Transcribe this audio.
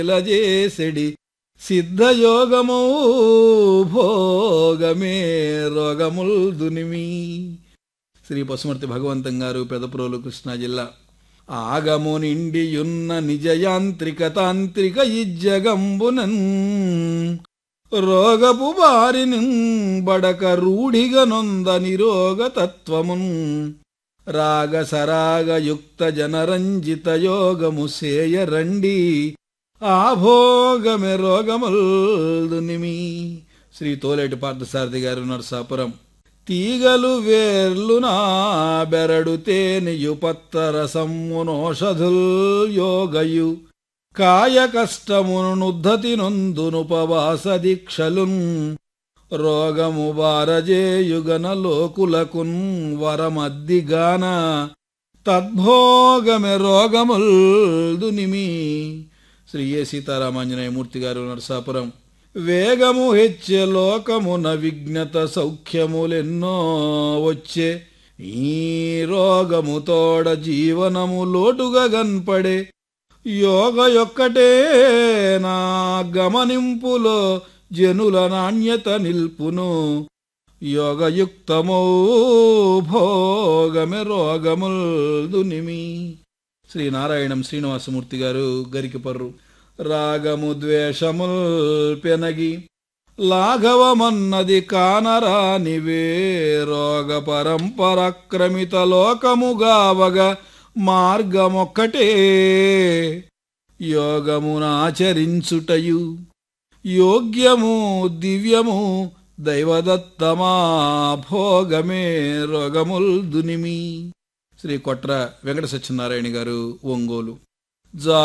చేసెడి సిద్ధయోగము భోగమే రోగముల్ దునిమి శ్రీ పశుమర్తి భగవంతం గారు పెదప్రోలు కృష్ణా జిల్లా ఆగము నిండియున్న నిజయాంత్రిక తాంత్రిక ఇజ్జగంబునన్ రోగపు బారిని బడక రూఢిగ నొంద నిరోగ తత్వమున్ రాగ సరాగ యుక్త జనరంజిత యోగము సేయరండి ఆభోగమె రోగముల్దునిమి శ్రీ తోలేటి పార్థసారథి గారు నరసాపురం తీగలు వేర్లు నా బెరడు తేనియు పత్తరసమ్మునోషధుల్ యోగయు కాయ కష్టమును నుద్ధతి నొందునుపవాస దీక్షలున్ రోగము బారజేయుగన లోకులకున్ వరమద్దిగాన తద్భోగమె రోగముల్దునిమి శ్రీ ఏ సీతారామాంజనేయమూర్తి గారు నరసాపురం వేగము హెచ్చే లోకమున విజ్ఞత సౌఖ్యములెన్నో వచ్చే ఈ రోగము తోడ జీవనము లోటుగా గన్పడే యోగ యొక్కటే నా గమనింపులో జనుల నాణ్యత నిల్పును యోగయుక్తమో భోగమె రోగముల్ దునిమి శ్రీనారాయణం శ్రీనివాసమూర్తి గారు గరికిపర్రు రాగము ద్వేషముల్ పెనగి లాఘవమన్నది కానరానివే రోగ పరంపరక్రమిత లోకముగావగ మార్గమొక్కటే యోగమునాచరించుటయు యోగ్యము దివ్యము దైవదత్తమా భోగమే రోగముల్ దునిమి శ్రీ కొట్ర వెంకట సత్యనారాయణ గారు ఒంగోలు జా